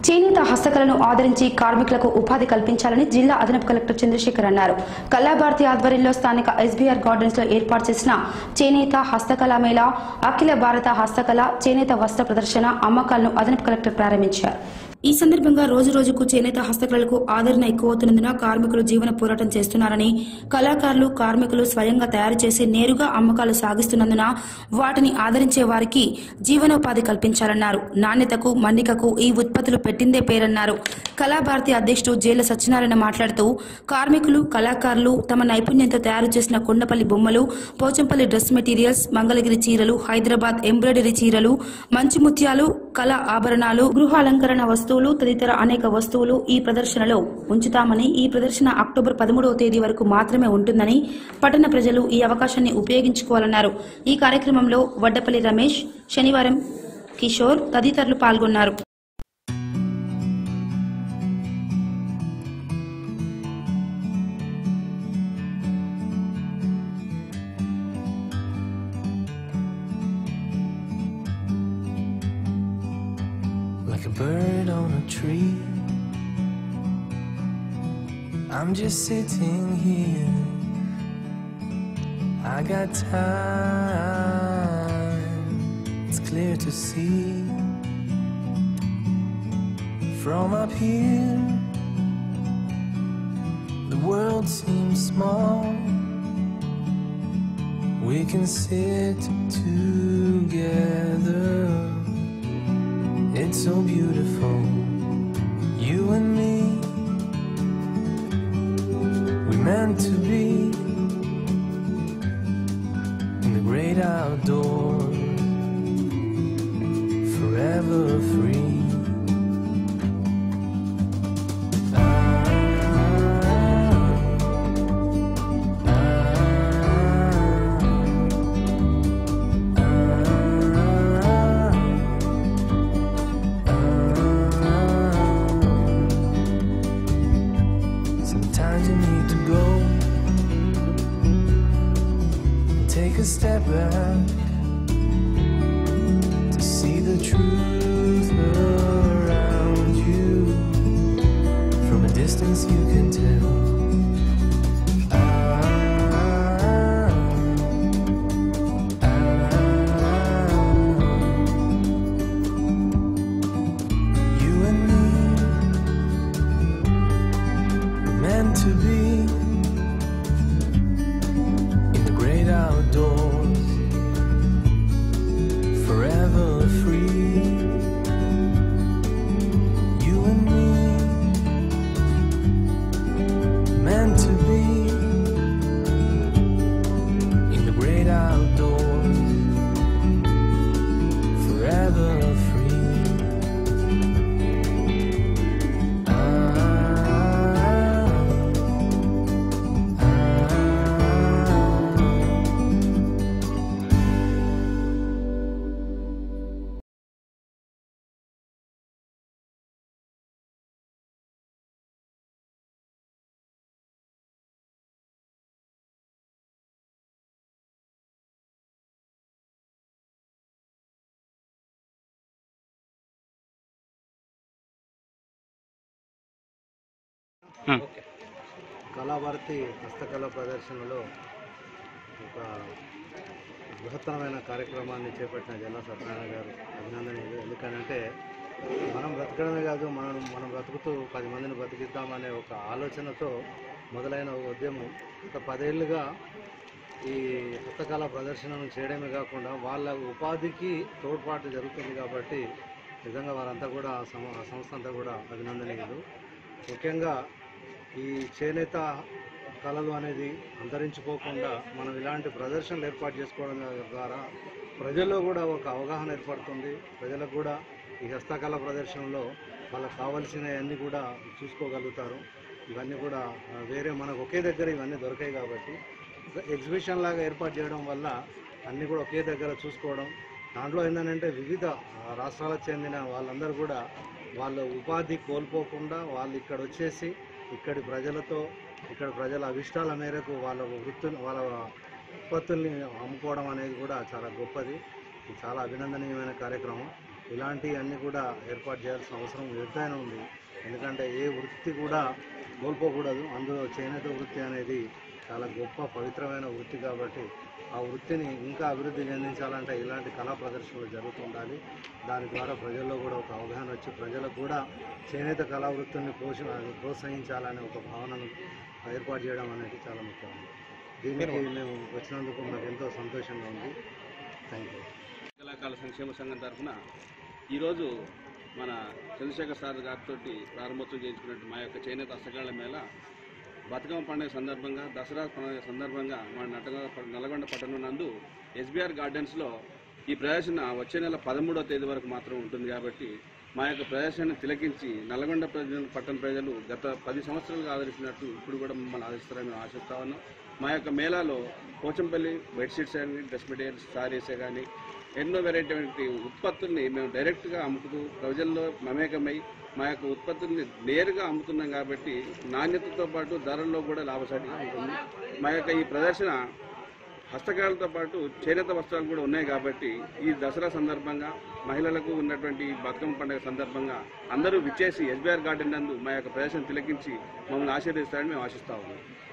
చేనేత హస్తకళను ఆదరించి కార్మికులకు ఉపాధి కల్పించాలని జిల్లా అదనపు కలెక్టర్ చంద్రశేఖర్ అన్నారు కళాభారతి ఆధ్వర్యంలో స్థానిక ఎస్బీఆర్ గార్డెన్స్ లో ఏర్పాటు చేసిన చేనేత హస్తకళ మేళా అఖిల భారత హస్తకళ చేనేత వస్త్ర ప్రదర్శన అమ్మకాలను అదనపు కలెక్టర్ ప్రారంభించారు ఈ సందర్భంగా రోజు రోజుకు చేనేత హస్తకళలకు ఆదరణ ఎక్కువవుతున్నందున కార్మికులు జీవన పోరాటం చేస్తున్నారని కళాకారులు కార్మికులు స్వయంగా తయారు చేసి నేరుగా అమ్మకాలు సాగిస్తున్నందున వాటిని ఆదరించే వారికి జీవనోపాధి కల్పించాలన్నారు నాణ్యతకు మన్నికకు ఈ ఉత్పత్తులు పెట్టిందే పేరన్నారు కళాభారతి అధ్యక్షుడు జేల సత్యనారాయణ మాట్లాడుతూ కార్మికులు కళాకారులు తమ నైపుణ్యంతో తయారు చేసిన కొండపల్లి బొమ్మలు పోచంపల్లి డ్రెస్ మెటీరియల్స్ మంగళగిరి చీరలు హైదరాబాద్ ఎంబ్రాయిడరీ చీరలు మంచి ముత్యాలు కళ ఆభరణాలు గృహ అలంకరణ వస్తువులు తదితర అనేక వస్తువులు ఈ ప్రదర్శనలో ఉంచుతామని ఈ ప్రదర్శన అక్టోబర్ పదమూడవ తేదీ వరకు మాత్రమే ఉంటుందని పట్టణ ప్రజలు ఈ అవకాశాన్ని ఉపయోగించుకోవాలన్నారు ఈ కార్యక్రమంలో వడ్డపల్లి రమేష్ శనివారం కిషోర్ తదితరులు పాల్గొన్నారు like a bird on a tree. I'm just sitting here. I got time, it's clear to see. From up here, the world seems small. We can sit together. It's so beautiful, you and me. We meant to be in the great outdoors, forever free. Sometimes you need to go and take a step back to see the truth around you. From a distance, you can tell. You and me were meant to be in the great outdoors, forever free. You and me meant to be in the great outdoors, forever free. Kalabharathi హస్తకళ ప్రదర్శనలో ఒక బృహత్తరమైన కార్యక్రమాన్ని చేపట్టిన జిల్లా సత్యనారాయణ గారు అభినందనీయులు ఎందుకనంటే మనం బ్రతకడమే కాదు మనం మనం బ్రతుకుతూ పది మందిని బ్రతికిద్దామనే ఒక ఆలోచనతో మొదలైన ఒక ఉద్యమం గత పదేళ్లుగా ఈ హస్తకళ ప్రదర్శనను చేయడమే కాకుండా వాళ్ళ ఉపాధికి తోడ్పాటు జరుగుతుంది కాబట్టి నిజంగా వారంతా కూడా ఆ సమ- ఆ సంస్థ అంతా కూడా అభినందనీయులు ముఖ్యంగా ఈ చేనేత కళలు అనేది అంతరించిపోకుండా మనం ఇలాంటి ప్రదర్శనలు ఏర్పాటు చేసుకోవడం ద్వారా ప్రజల్లో కూడా ఒక అవగాహన ఏర్పడుతుంది ప్రజలకు కూడా ఈ హస్తకళ ప్రదర్శనలో వాళ్ళకి కావాల్సినవన్నీ కూడా చూసుకోగలుగుతారు ఇవన్నీ కూడా ఆ, వేరే మనకు ఒకే దగ్గర ఇవన్నీ దొరకాయి కాబట్టి ఒక ఎగ్జిబిషన్ లాగా ఏర్పాటు చేయడం వల్ల అన్నీ కూడా ఒకే దగ్గర చూసుకోవడం దాంట్లో ఏంటంటే వివిధ ఆ, రాష్ట్రాలకు చెందిన వాళ్ళందరూ కూడా వాళ్ళ ఉపాధి కోల్పోకుండా వాళ్ళు ఇక్కడ వచ్చేసి ఇక్కడి ప్రజలతో ఇక్కడ ప్రజల అభిష్టాల మేరకు వాళ్ళ వృత్తులు వాళ్ళ ఉత్పత్తుల్ని అమ్ముకోవడం అనేది కూడా చాలా గొప్పది ఇది చాలా అభినందనీయమైన కార్యక్రమం ఇలాంటివన్నీ కూడా ఏర్పాటు చేయాల్సిన అవసరం ఎంతైనా ఉంది ఎందుకంటే ఏ వృత్తి కూడా కోల్పోకూడదు అందులో చేనేత వృత్తి అనేది చాలా గొప్ప పవిత్రమైన వృత్తి కాబట్టి ఆ వృత్తిని ఇంకా అభివృద్ధి చెందించాలంటే ఇలాంటి కళా ప్రదర్శనలు జరుగుతుండాలి దాని ద్వారా ప్రజల్లో కూడా ఒక అవగాహన వచ్చి ప్రజలకు కూడా చేనేత కళా వృత్తిని పోషణ ప్రోత్సహించాలనే ఒక భావనను ఏర్పాటు చేయడం అనేది చాలా ముఖ్యమైనది దీనికి మేము వచ్చినందుకు మాకు ఎంతో సంతోషంగా ఉంది థ్యాంక్ యూ కళాకారుల సంక్షేమ సంఘం తరఫున ఈరోజు మన చంద్రశేఖర్ సార్ గారితో ప్రారంభోత్సవం చేయించుకున్నట్టు మా యొక్క చేనేత హస్తకళ మేళ బతుకమ్మ పండుగ సందర్భంగా దసరా పండుగ సందర్భంగా మన నట నల్గొండ పట్టణం నందు ఎస్బీఆర్ గార్డెన్స్లో ఈ ప్రదర్శన వచ్చే నెల పదమూడవ తేదీ వరకు మాత్రం ఉంటుంది కాబట్టి మా యొక్క ప్రదర్శనను తిలకించి నల్గొండ ప్రజలు పట్టణ ప్రజలు గత పది సంవత్సరాలుగా ఆదరిస్తున్నట్టు ఇప్పుడు కూడా మమ్మల్ని ఆదరిస్తారని మేము ఆశిస్తా ఉన్నాం మా యొక్క మేళాలో పోచంపల్లి బెడ్షీట్స్ కానీ డ్రెస్ మెటీరియల్స్ సారీసే కానీ ఎన్నో వెరైటీ ఉత్పత్తుల్ని మేము డైరెక్ట్గా అమ్ముతూ ప్రజల్లో మమేకమై మా యొక్క ఉత్పత్తుల్ని నేరుగా అమ్ముతున్నాం కాబట్టి నాణ్యతతో పాటు ధరల్లో కూడా లాభసాటిగా ఉంటుంది మా యొక్క ఈ ప్రదర్శన హస్తకళలతో పాటు చేనేత వస్త్రాలు కూడా ఉన్నాయి కాబట్టి ఈ దసరా సందర్భంగా మహిళలకు ఉన్నటువంటి ఈ బతుకమ్మ పండుగ సందర్భంగా అందరూ విచ్చేసి ఎస్బీఆర్ గార్డెన్ నందు మా యొక్క ప్రదర్శన తిలకించి మమ్మల్ని ఆశీర్వదిస్తారని మేము ఆశిస్తా ఉన్నాం